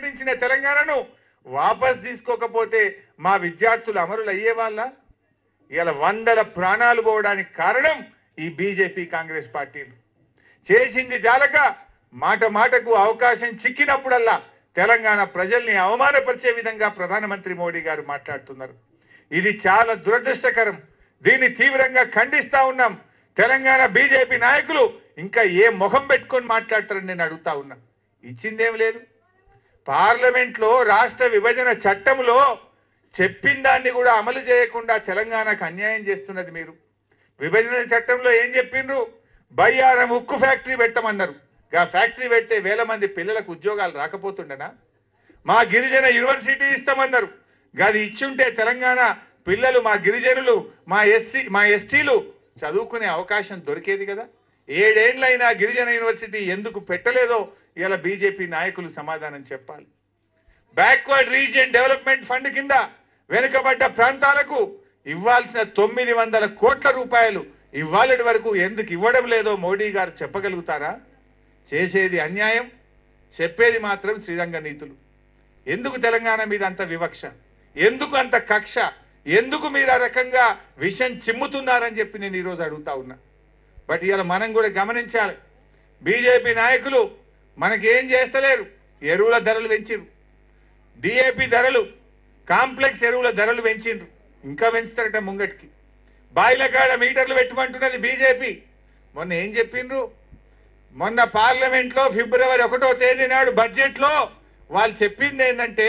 ప్రకటించిన తెలంగాణను వాపస్ తీసుకోకపోతే మా విద్యార్థులు అమరులు అయ్యేవాళ్ళ ఇలా వందల ప్రాణాలు పోవడానికి కారణం ఈ బీజేపీ కాంగ్రెస్ పార్టీలు చేసింది జాలక మాట మాటకు అవకాశం చిక్కినప్పుడల్లా తెలంగాణ ప్రజల్ని అవమానపరిచే విధంగా ప్రధానమంత్రి మోడీ గారు మాట్లాడుతున్నారు ఇది చాలా దురదృష్టకరం దీన్ని తీవ్రంగా ఖండిస్తా ఉన్నాం తెలంగాణ బీజేపీ నాయకులు ఇంకా ఏ ముఖం పెట్టుకొని మాట్లాడతారని నేను అడుగుతా ఉన్నా ఇచ్చిందేం లేదు పార్లమెంట్ లో రాష్ట్ర విభజన చట్టంలో చెప్పిన దాన్ని కూడా అమలు చేయకుండా తెలంగాణకు అన్యాయం చేస్తున్నది మీరు విభజన చట్టంలో ఏం చెప్పిండ్రు బయ్యారం ఉక్కు ఫ్యాక్టరీ పెట్టమన్నారు ఆ ఫ్యాక్టరీ పెడితే వేల మంది పిల్లలకు ఉద్యోగాలు రాకపోతుండనా మా గిరిజన యూనివర్సిటీ ఇస్తామన్నారు గది ఇచ్చుంటే తెలంగాణ పిల్లలు మా గిరిజనులు మా ఎస్సీ మా ఎస్టీలు చదువుకునే అవకాశం దొరికేది కదా ఏడేండ్లైనా గిరిజన యూనివర్సిటీ ఎందుకు పెట్టలేదో ఇలా బీజేపీ నాయకులు సమాధానం చెప్పాలి బ్యాక్వర్డ్ రీజియన్ డెవలప్మెంట్ ఫండ్ కింద వెనుకబడ్డ ప్రాంతాలకు ఇవ్వాల్సిన తొమ్మిది వందల కోట్ల రూపాయలు ఇవాళటి వరకు ఎందుకు ఇవ్వడం లేదో మోడీ గారు చెప్పగలుగుతారా చేసేది అన్యాయం చెప్పేది మాత్రం శ్రీరంగ నీతులు ఎందుకు తెలంగాణ మీద అంత వివక్ష ఎందుకు అంత కక్ష ఎందుకు మీరు ఆ రకంగా విషం చిమ్ముతున్నారని చెప్పి నేను ఈరోజు అడుగుతా ఉన్నా బట్ ఇవాళ మనం కూడా గమనించాలి బీజేపీ నాయకులు మనకేం చేస్తలేరు ఎరువుల ధరలు పెంచిరు డిఏపి ధరలు కాంప్లెక్స్ ఎరువుల ధరలు పెంచిండ్రు ఇంకా పెంచుతారట ముంగటికి బాయిల కాడ మీటర్లు పెట్టమంటున్నది బీజేపీ మొన్న ఏం చెప్పిండ్రు మొన్న పార్లమెంట్ లో ఫిబ్రవరి ఒకటో తేదీ నాడు బడ్జెట్ లో వాళ్ళు చెప్పింది ఏంటంటే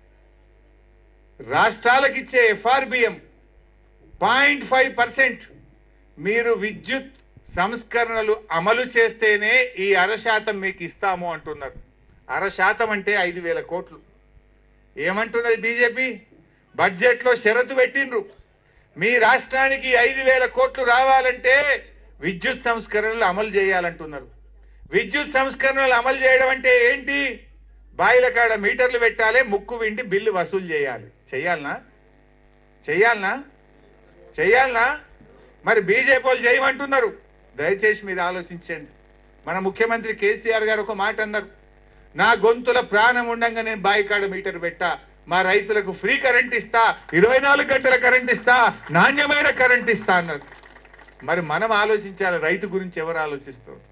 రాష్ట్రాలకు ఇచ్చే ఎఫ్ఆర్బిఎం పాయింట్ ఫైవ్ పర్సెంట్ మీరు విద్యుత్ సంస్కరణలు అమలు చేస్తేనే ఈ అరశాతం మీకు ఇస్తాము అంటున్నారు అరశాతం అంటే ఐదు వేల కోట్లు ఏమంటున్నది బీజేపీ బడ్జెట్ లో షరతు పెట్టిండ్రు మీ రాష్ట్రానికి ఐదు వేల కోట్లు రావాలంటే విద్యుత్ సంస్కరణలు అమలు చేయాలంటున్నారు విద్యుత్ సంస్కరణలు అమలు చేయడం అంటే ఏంటి బాయిల కాడ మీటర్లు పెట్టాలి ముక్కు విండి బిల్లు వసూలు చేయాలి చెయ్యాలనా చెయ్యాలనా చెయ్యాలనా మరి బీజేపీ వాళ్ళు చేయమంటున్నారు దయచేసి మీరు ఆలోచించండి మన ముఖ్యమంత్రి కేసీఆర్ గారు ఒక మాట అన్నారు నా గొంతుల ప్రాణం ఉండంగా నేను బాయి కాడ మీటర్ పెట్టా మా రైతులకు ఫ్రీ కరెంట్ ఇస్తా ఇరవై నాలుగు గంటల కరెంట్ ఇస్తా నాణ్యమైన కరెంట్ ఇస్తా అన్నారు మరి మనం ఆలోచించాలి రైతు గురించి ఎవరు ఆలోచిస్తారు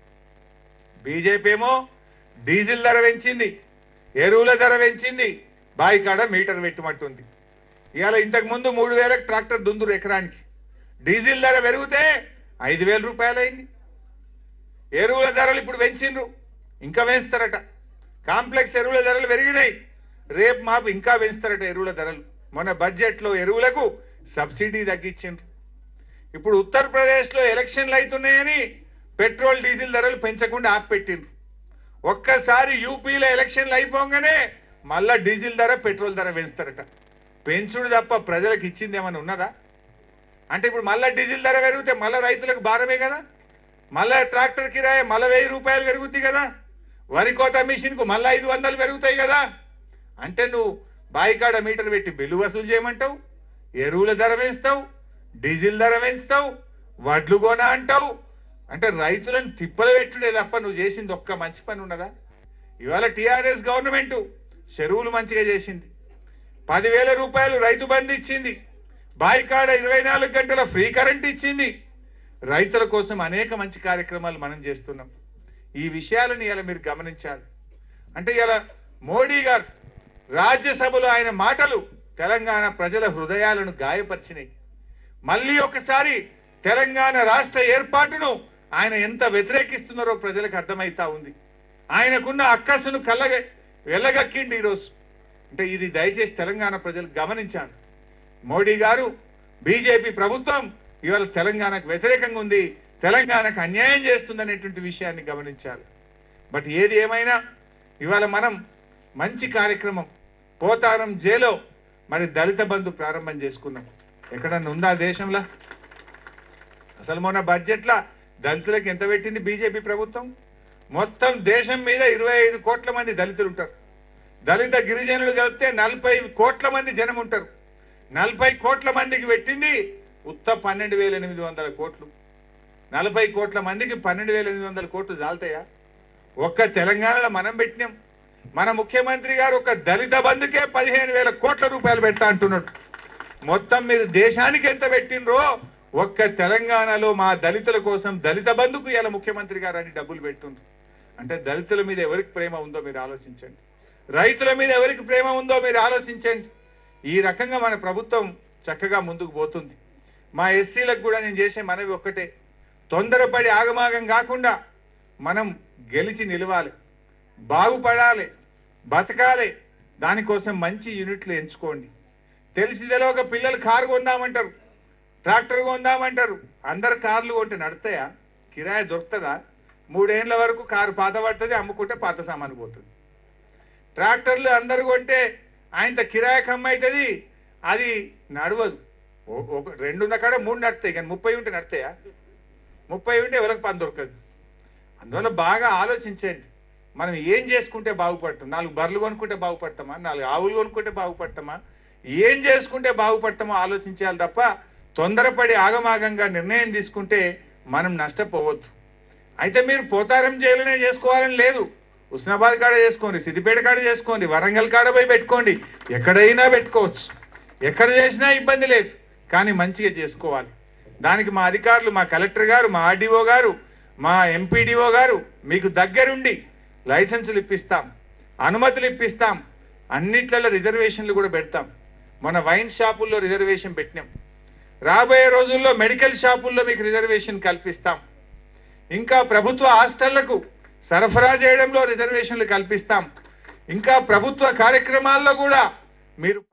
బీజేపీ ఏమో డీజిల్ ధర పెంచింది ఎరువుల ధర పెంచింది బాయి కాడ మీటర్ పెట్టమంటుంది ఇవాళ ఇంతకు ముందు మూడు వేలకు ట్రాక్టర్ దుందురు ఎకరానికి డీజిల్ ధర పెరిగితే ఐదు వేల రూపాయలు అయింది ఎరువుల ధరలు ఇప్పుడు పెంచిండ్రు ఇంకా పెంచుతారట కాంప్లెక్స్ ఎరువుల ధరలు పెరిగినాయి రేపు మాపు ఇంకా పెంచుతారట ఎరువుల ధరలు మొన్న బడ్జెట్ లో ఎరువులకు సబ్సిడీ తగ్గించిండ్రు ఇప్పుడు ఉత్తరప్రదేశ్ లో ఎలక్షన్లు అవుతున్నాయని పెట్రోల్ డీజిల్ ధరలు పెంచకుండా ఆపిపెట్టిండ్రు ఒక్కసారి యూపీలో ఎలక్షన్లు అయిపోగానే మళ్ళా డీజిల్ ధర పెట్రోల్ ధర పెంచుతారట పెంచుడు తప్ప ప్రజలకు ఇచ్చింది ఏమైనా ఉన్నదా అంటే ఇప్పుడు మళ్ళా డీజిల్ ధర పెరిగితే మళ్ళా రైతులకు భారమే కదా మళ్ళా ట్రాక్టర్ కిరాయి మళ్ళా వెయ్యి రూపాయలు పెరుగుతాయి కదా వరి కోత మిషన్ కు మళ్ళా ఐదు వందలు పెరుగుతాయి కదా అంటే నువ్వు బాయికాడ మీటర్ పెట్టి బిల్లు వసూలు చేయమంటావు ఎరువుల ధర పెంచుతావు డీజిల్ ధర పెంచుతావు వడ్లు కొన అంటావు అంటే రైతులను తిప్పలు పెట్టుడే తప్ప నువ్వు చేసింది ఒక్క మంచి పని ఉన్నదా ఇవాళ టీఆర్ఎస్ గవర్నమెంట్ చెరువులు మంచిగా చేసింది పదివేల రూపాయలు రైతు బంధు ఇచ్చింది బాయికాడ ఇరవై నాలుగు గంటల ఫ్రీ కరెంట్ ఇచ్చింది రైతుల కోసం అనేక మంచి కార్యక్రమాలు మనం చేస్తున్నాం ఈ విషయాలను ఇలా మీరు గమనించాలి అంటే ఇలా మోడీ గారు రాజ్యసభలో ఆయన మాటలు తెలంగాణ ప్రజల హృదయాలను గాయపరిచినాయి మళ్ళీ ఒకసారి తెలంగాణ రాష్ట్ర ఏర్పాటును ఆయన ఎంత వ్యతిరేకిస్తున్నారో ప్రజలకు అర్థమైతా ఉంది ఆయనకున్న అక్కసును కళ్ళగ వెళ్ళగక్కిండి ఈరోజు అంటే ఇది దయచేసి తెలంగాణ ప్రజలు గమనించాలి మోడీ గారు బీజేపీ ప్రభుత్వం ఇవాళ తెలంగాణకు వ్యతిరేకంగా ఉంది తెలంగాణకు అన్యాయం చేస్తుందనేటువంటి విషయాన్ని గమనించాలి బట్ ఏది ఏమైనా ఇవాళ మనం మంచి కార్యక్రమం పోతారం జేలో మరి దళిత బంధు ప్రారంభం చేసుకున్నాం ఎక్కడన్నా ఉందా దేశంలో అసలు మొన్న బడ్జెట్ల దళితులకు ఎంత పెట్టింది బీజేపీ ప్రభుత్వం మొత్తం దేశం మీద ఇరవై ఐదు కోట్ల మంది దళితులు ఉంటారు దళిత గిరిజనులు కలిపితే నలభై కోట్ల మంది జనం ఉంటారు నలభై కోట్ల మందికి పెట్టింది ఉత్త పన్నెండు వేల ఎనిమిది వందల కోట్లు నలభై కోట్ల మందికి పన్నెండు వేల ఎనిమిది వందల కోట్లు చాలుతాయా ఒక్క తెలంగాణలో మనం పెట్టినాం మన ముఖ్యమంత్రి గారు ఒక దళిత బంధుకే పదిహేను వేల కోట్ల రూపాయలు పెడతా అంటున్నాడు మొత్తం మీరు దేశానికి ఎంత పెట్టినరో ఒక్క తెలంగాణలో మా దళితుల కోసం దళిత బంధుకు ఇలా ముఖ్యమంత్రి గారు అని డబ్బులు పెట్టుండ్రు అంటే దళితుల మీద ఎవరికి ప్రేమ ఉందో మీరు ఆలోచించండి రైతుల మీద ఎవరికి ప్రేమ ఉందో మీరు ఆలోచించండి ఈ రకంగా మన ప్రభుత్వం చక్కగా ముందుకు పోతుంది మా ఎస్సీలకు కూడా నేను చేసే మనవి ఒక్కటే తొందరపడి ఆగమాగం కాకుండా మనం గెలిచి నిలవాలి బాగుపడాలి బతకాలి దానికోసం మంచి యూనిట్లు ఎంచుకోండి తెలిసి తెలియక పిల్లలు కారు కొందామంటారు ట్రాక్టర్ కొందామంటారు అందరు కార్లు కొంటే నడతాయా కిరాయి దొరుకుతుందా మూడేళ్ల వరకు కారు పాత పడుతుంది అమ్ముకుంటే పాత సామాను పోతుంది ట్రాక్టర్లు అందరు కొంటే ఆయన కిరాయి కమ్మ అవుతుంది అది నడవదు ఓ- ఒక రెండున్న కాడ మూడు నడుతాయి కానీ ముప్పై ఉంటే నడతాయా ముప్పై ఉంటే ఎవరికి పని దొరకదు అందువల్ల బాగా ఆలోచించండి మనం ఏం చేసుకుంటే బాగుపడతాం నాలుగు బర్రెలు కొనుక్కుంటే బాగుపడతామా నాలుగు ఆవులు కొనుక్కుంటే బాగుపడతామా ఏం చేసుకుంటే బాగుపడతామో ఆలోచించాలి తప్ప తొందరపడి ఆగమాగంగా నిర్ణయం తీసుకుంటే మనం నష్టపోవద్దు అయితే మీరు పోతారం జైలునే చేసుకోవాలని లేదు ఉస్నాబాద్ కాడ చేసుకోండి సిద్దిపేట కాడ చేసుకోండి వరంగల్ కాడ పోయి పెట్టుకోండి ఎక్కడైనా పెట్టుకోవచ్చు ఎక్కడ చేసినా ఇబ్బంది లేదు కానీ మంచిగా చేసుకోవాలి దానికి మా అధికారులు మా కలెక్టర్ గారు మా ఆర్డీఓ గారు మా ఎంపీడీఓ గారు మీకు దగ్గరుండి లైసెన్సులు ఇప్పిస్తాం అనుమతులు ఇప్పిస్తాం అన్నిట్లలో రిజర్వేషన్లు కూడా పెడతాం మన వైన్ షాపుల్లో రిజర్వేషన్ పెట్టినాం రాబోయే రోజుల్లో మెడికల్ షాపుల్లో మీకు రిజర్వేషన్ కల్పిస్తాం ఇంకా ప్రభుత్వ హాస్టళ్లకు సరఫరా చేయడంలో రిజర్వేషన్లు కల్పిస్తాం ఇంకా ప్రభుత్వ కార్యక్రమాల్లో కూడా మీరు